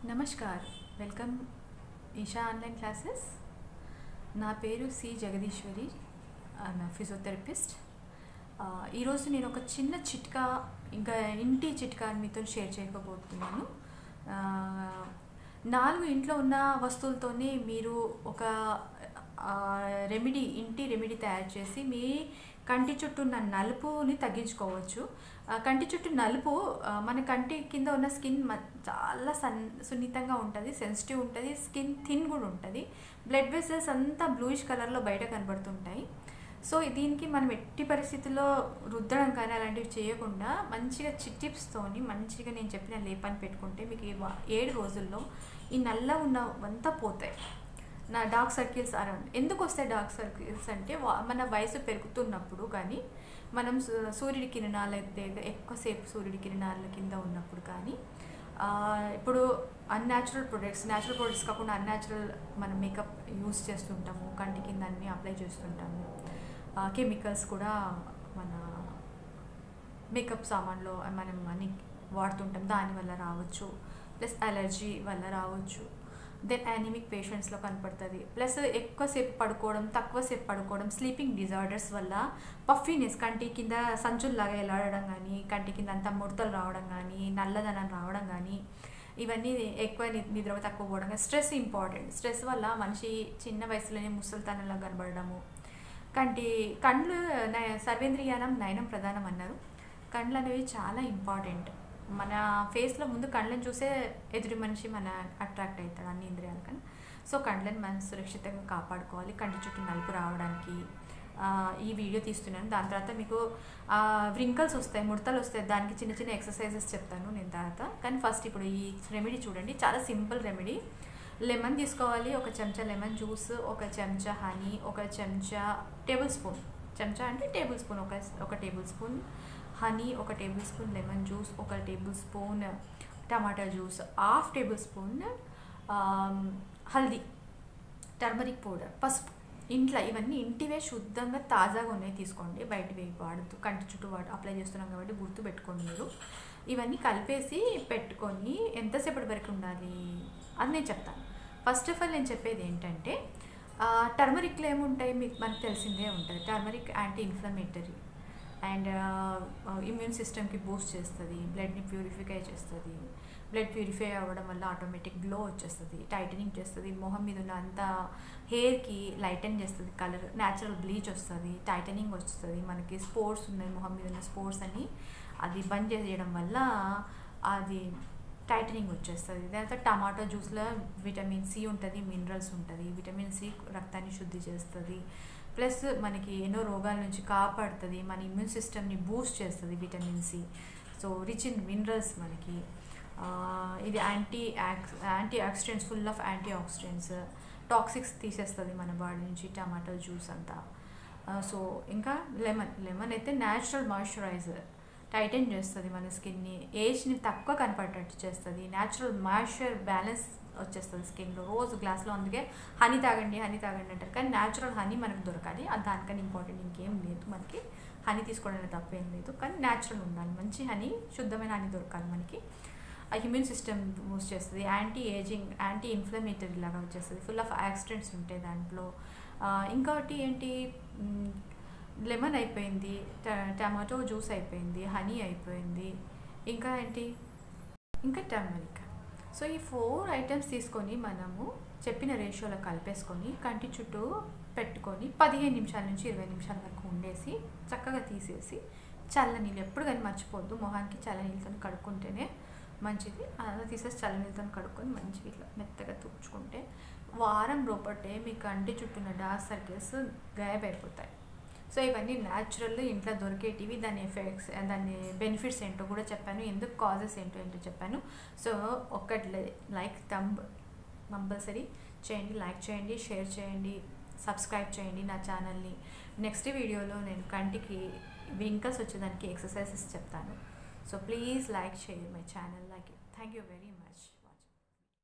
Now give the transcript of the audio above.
namaskar welcome Isha online classes నా పేరు C Jagadeeswari నా ఫిజియోథెరపిస్ట్ ఆ, ఈరోజు నేను ఒక చిన్న చిట్కా ఇంకా ఇంటి చిట్కా మీతో షేర్ చేయకపోతున్నాను ఆ, నాలుగు ఇంట్లో ఉన్న వస్తువులతోనే మీరు ఒక రెమెడీ ఇంటి రెమెడీ తయారు చేసి మీ కంటి చుట్టూ ఉన్న నలుపుని తగ్గించుకోవచ్చు ఆ, కంటి చుట్టూ నలుపు ఆ, మన కంటి కింద ఉన్న స్కిన్ మ- చాలా సన్ సున్నితంగా ఉంటుంది సెన్సిటివ్ ఉంటుంది స్కిన్ థిన్ కూడా ఉంటుంది బ్లడ్ వెసల్స్ అంతా బ్లూయిష్ కలర్లో బయట కనబడుతుంటాయి సో దీనికి మనం ఎట్టి పరిస్థితుల్లో రుద్దడం కానీ అలాంటివి చేయకుండా మంచిగా చిట్టిప్స్తోని మంచిగా నేను చెప్పిన లేపాన్ని పెట్టుకుంటే మీకు ఈ వా- ఏడు రోజుల్లో ఈ నల్ల ఉన్నవంతా పోతాయి నా డార్క్ సర్కిల్స్ అరౌండ్ ఎందుకు వస్తాయి డార్క్ సర్కిల్స్ అంటే వా- మన వయసు పెరుగుతున్నప్పుడు కానీ మనం సూ- సూర్యుడి కిరణాల దగ్గర ఎక్కువసేపు సూర్యుడి కిరణాల కింద ఉన్నప్పుడు కానీ ఆ, ఇప్పుడు అన్యాచురల్ ప్రొడక్ట్స్ న్యాచురల్ ప్రొడక్ట్స్ కాకుండా అన్యాచురల్ మనం మేకప్ యూస్ చేస్తుంటాము కంటి కింద అన్నీ అప్లై చేస్తుంటాము కెమికల్స్ కూడా మన మేకప్ సామాన్లో మనం అన్ని వాడుతుంటాం దానివల్ల రావచ్చు ప్లస్ అలర్జీ వల్ల రావచ్చు దెన్ యానిమిక్ పేషెంట్స్లో కనపడుతుంది ప్లస్ ఎక్కువసేపు పడుకోవడం తక్కువసేపు పడుకోవడం స్లీపింగ్ డిజార్డర్స్ వల్ల పఫీనెస్ కంటి కింద సంచుల్లాగా ఎలాడడం కానీ కంటి కింద అంతా ముడతలు రావడం కానీ నల్లదనం రావడం కానీ ఇవన్నీ ఎక్కువ ని- నిద్ర తక్కువ పోవడం కానీ స్ట్రెస్ ఇంపార్టెంట్ స్ట్రెస్ వల్ల మనిషి చిన్న వయసులోనే ముసలితనంలో కనబడడము కంటి కండ్లు నయ- సర్వేంద్రియానం నయనం ప్రధానం అన్నారు కండ్లు అనేవి చాలా ఇంపార్టెంట్ మన ఫేస్లో ముందు కళ్ళని చూసే ఎదుటి మనిషి మన అట్రాక్ట్ అవుతాడు అన్ని ఇంద్రియాలు కానీ సో కళ్ళని మనం సురక్షితంగా కాపాడుకోవాలి కంటి చుట్టూ నలుపు రావడానికి ఆ, ఈ వీడియో తీస్తున్నాను దాని తర్వాత మీకు వ్రింకల్స్ వస్తాయి ముడతలు వస్తాయి దానికి చిన్న చిన్న ఎక్సర్సైజెస్ చెప్తాను నేను తర్వాత కానీ ఫస్ట్ ఇప్పుడు ఈ రెమెడీ చూడండి చాలా సింపుల్ రెమెడీ లెమన్ తీసుకోవాలి ఒక చెంచా లెమన్ జ్యూస్ ఒక చెంచా హనీ ఒక చెంచా టేబుల్ స్పూన్ చెంచా అంటే టేబుల్ స్పూన్ ఒక ఒక టేబుల్ స్పూన్ హనీ ఒక టేబుల్ స్పూన్ లెమన్ జ్యూస్ ఒక tablespoon tomato juice half tablespoon haldi turmeric powder పసుపు ఇంట్లో ఇవన్నీ ఇంటివే శుద్ధంగా తాజాగా ఉన్నాయి తీసుకోండి బయటవి వాడుతూ కంటి చుట్టూ వాడు అప్లై చేస్తున్నాం కాబట్టి గుర్తు పెట్టుకోండి మీరు ఇవన్నీ కలిపేసి పెట్టుకొని ఎంతసేపటి వరకు ఉండాలి అది నేను చెప్తాను ఫస్ట్ ఆఫ్ ఆల్ నేను చెప్పేది ఏంటంటే టర్మరిక్లో ఏముంటాయి మీకు మనకు తెలిసిందే ఉంటుంది turmeric anti inflammatory and immune సిస్టమ్కి బూస్ట్ చేస్తుంది బ్లడ్ని ప్యూరిఫై చేస్తుంది బ్లడ్ ప్యూరిఫై అవ్వడం వల్ల ఆటోమేటిక్ గ్లో వచ్చేస్తుంది టైటనింగ్ చేస్తుంది మొహం మీద ఉన్న అంత హెయిర్కి లైటన్ చేస్తుంది కలర్ న్యాచురల్ బ్లీచ్ వస్తుంది టైటనింగ్ వస్తుంది మనకి స్పోర్ట్స్ ఉన్నాయి మొహం మీద ఉన్న స్పోర్ట్స్ అని అది బంద్ చేయడం వల్ల అది టైటనింగ్ వచ్చేస్తుంది తర్వాత టమాటో జ్యూస్లో విటమిన్ సి ఉంటుంది మినరల్స్ ఉంటుంది విటమిన్ సి రక్తాన్ని శుద్ధి చేస్తుంది ప్లస్ మనకి ఎన్నో రోగాల నుంచి కాపాడుతుంది మన ఇమ్యూన్ సిస్టమ్ని బూస్ట్ చేస్తుంది vitamin C so rich in minerals మనకి ఆ, ఇది anti ax antioxidants full of antioxidants toxics తీసేస్తుంది మన బాడీ నుంచి టమాటో జ్యూస్ అంతా ఆ, సో ఇంకా లెమన్ లెమన్ అయితే న్యాచురల్ మాయిశ్చరైజర్ టైటన్ చేస్తుంది మన స్కిన్ని ఏజ్ని తక్కువ కనపడేటట్టు చేస్తుంది న్యాచురల్ మాయిశ్చర్ బ్యాలెన్స్ వచ్చేస్తుంది స్కిన్లో రోజు గ్లాస్లో అందుకే హనీ తాగండి హనీ తాగండి అంటారు కానీ న్యాచురల్ హనీ మనకు దొరకాలి అది దానికన్నా ఇంపార్టెంట్ ఇంకేం లేదు మనకి హనీ తీసుకోవడానికి తప్పేం లేదు కానీ న్యాచురల్ ఉండాలి మంచి హనీ శుద్ధమైన హనీ దొరకాలి మనకి ఆ ఇమ్యూన్ సిస్టమ్ బూస్ట్ చేస్తుంది యాంటీ ఏజింగ్ యాంటీ ఇన్ఫ్లమేటరీ లాగా వచ్చేస్తుంది ఫుల్ ఆఫ్ యాక్సిడెంట్స్ ఉంటాయి దాంట్లో ఆ, ఇంకోటి ఏంటి మ్, లెమన్ అయిపోయింది ట- టమాటో జ్యూస్ అయిపోయింది హనీ అయిపోయింది ఇంకా ఏంటి ఇంకా టర్మరిక్ సో ఈ ఫోర్ ఐటమ్స్ తీసుకొని మనము చెప్పిన రేషియోలో కలిపేసుకొని కంటి చుట్టూ పెట్టుకొని పదిహేను నిమిషాల నుంచి ఇరవై నిమిషాల వరకు ఉండేసి చక్కగా తీసేసి చల్ల నీళ్ళు ఎప్పుడు కానీ మర్చిపోద్దు మొహానికి చల్ల నీళ్ళతో కడుక్కుంటేనే మంచిది అలా తీసేసి చల్ల నీళ్ళతో కడుక్కొని మంచిగా ఇట్లా మెత్తగా తుడుచుకుంటే వారం లోపటే మీ కంటి చుట్టూ ఉన్న డార్క్ సర్కిల్స్ గాయబైపోతాయి సో ఇవన్నీ న్యాచురల్ ఇంట్లో దొరికేటివి దాని ఎఫెక్ట్స్ దాని బెనిఫిట్స్ ఏంటో కూడా చెప్పాను ఎందుకు కాజెస్ ఏంటో ఏంటో చెప్పాను సో ఒక్కటి లైక్ తంబ్ కంపల్సరీ చేయండి లైక్ చేయండి షేర్ చేయండి సబ్స్క్రైబ్ చేయండి నా ఛానల్ని నెక్స్ట్ వీడియోలో నేను కంటికి వింకల్స్ వచ్చేదానికి ఎక్సర్సైజెస్ చెప్తాను so please like share my channel like thank you very much